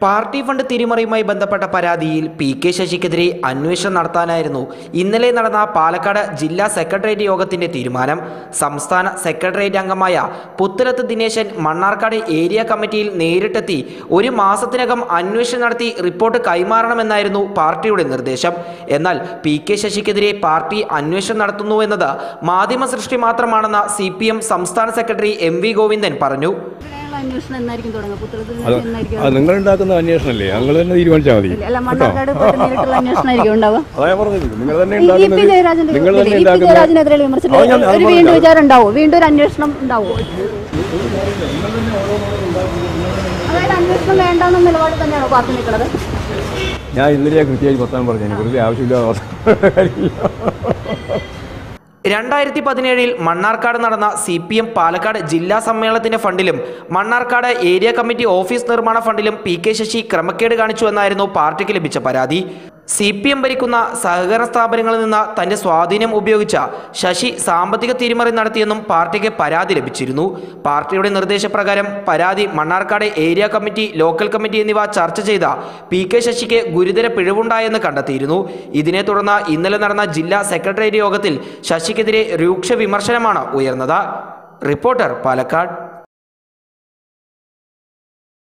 Party fund തിരിമറിയുമായി ബന്ധപ്പെട്ട പരാതിയിൽ P K ശശിക്കെതിരെ അന്വേഷണം നടത്താനായിരുന്നു ഇന്നലെ നടന്ന പാലക്കാട് ജില്ലാ സെക്രട്ടേറിയറ്റ് യോഗത്തിന്റെ തീരുമാനം സംസ്ഥാന സെക്രട്ടേറിയറ്റ് അംഗമായ പുത്തലത്ത് ദിനേശൻ മണ്ണാർക്കാട് ഏരിയ കമ്മിറ്റിയിൽ നേരിട്ടെത്തി ഒരു മാസത്തിനകം അന്വേഷണം നടത്തി റിപ്പോർട്ട് കൈമാറണമെന്നായിരുന്നു പാർട്ടിയുടെ നിർദ്ദേശം എന്നാൽ പി കെ ശശിക്കെതിരെ പാർട്ടി അന്വേഷണം നടത്തുന്നുവെന്നത് മാധ്യമ സൃഷ്ടി മാത്രമാണെന്ന് സി സംസ്ഥാന സെക്രട്ടറി എം വി ഗോവിന്ദൻ പറഞ്ഞു ഇവിടെയുള്ള അന്വേഷണം എന്നായിരിക്കും തുടങ്ങുക പുത്തലത്തിൽ അത് എന്നായിരിക്കും അത് നിങ്ങൾ ഉണ്ടാക്കുന്ന അന്വേഷണമല്ലേ ഞങ്ങൾ തന്നെ തീരുമാനിച്ചാൽ മതി അല്ല മണ്ണാർക്കാട് പോയിട്ട് നേരിട്ടുള്ള അന്വേഷണമായിരിക്കും ഉണ്ടാവുക അതാ ഞാൻ പറഞ്ഞത് നിങ്ങൾ തന്നെ ഈ പി ഉണ്ടാക്കുന്നത് ജയരാജന്റെ നിങ്ങൾ തന്നെ ഇ പി ഉണ്ടാക്കുന്ന ജയരാജനെതിരെ വിമർശിച്ചിട്ട് അത് ഞാൻ- അത് ഒരു വീണ്ടും പറഞ്ഞില്ല. വിചാരം ഉണ്ടാവും വീണ്ടും ഒരു അന്വേഷണം ഉണ്ടാവും അതായത് അന്വേഷണം വേണ്ടെന്ന നിലപാട് തന്നെയാണോ പാർട്ടി നിൽക്കുന്നത് ഞാൻ ഇന്നലെ കൃത്യമായി വർത്താനം പറഞ്ഞു വെറുതെ ആവശ്യമില്ലാതെ വർത്താനം കാര്യമില്ല രണ്ടായിരത്തി പതിനേഴിൽ മണ്ണാർക്കാട് നടന്ന സി പി എം പാലക്കാട് ജില്ലാ സമ്മേളനത്തിന്റെ ഫണ്ടിലും മണ്ണാർക്കാട് ഏരിയ കമ്മിറ്റി ഓഫീസ് നിർമ്മാണ ഫണ്ടിലും പി കെ ശശി ക്രമക്കേട് കാണിച്ചുവെന്നായിരുന്നു പാർട്ടിക്ക് ലഭിച്ച പരാതി സി പി എം ഭരിക്കുന്ന സഹകരണ സ്ഥാപനങ്ങളിൽ നിന്ന് തന്റെ സ്വാധീനം ഉപയോഗിച്ച ശശി സാമ്പത്തിക തിരിമറി നടത്തിയെന്നും പാർട്ടിക്ക് പരാതി ലഭിച്ചിരുന്നു പാർട്ടിയുടെ നിർദ്ദേശപ്രകാരം പരാതി Mannarkkad area committee local committee എന്നിവ ചർച്ച ചെയ്ത പി കെ ശശിക്ക് ഗുരുതര പിഴവുണ്ടായെന്ന് കണ്ടെത്തിയിരുന്നു ഇതിനെ തുടർന്ന് ഇന്നലെ നടന്ന ജില്ലാ സെക്രട്ടേറിയറ്റ് യോഗത്തിൽ ശശിക്കെതിരെ രൂക്ഷ വിമർശനമാണ് ഉയർന്നത് റിപ്പോർട്ടർ പാലക്കാട്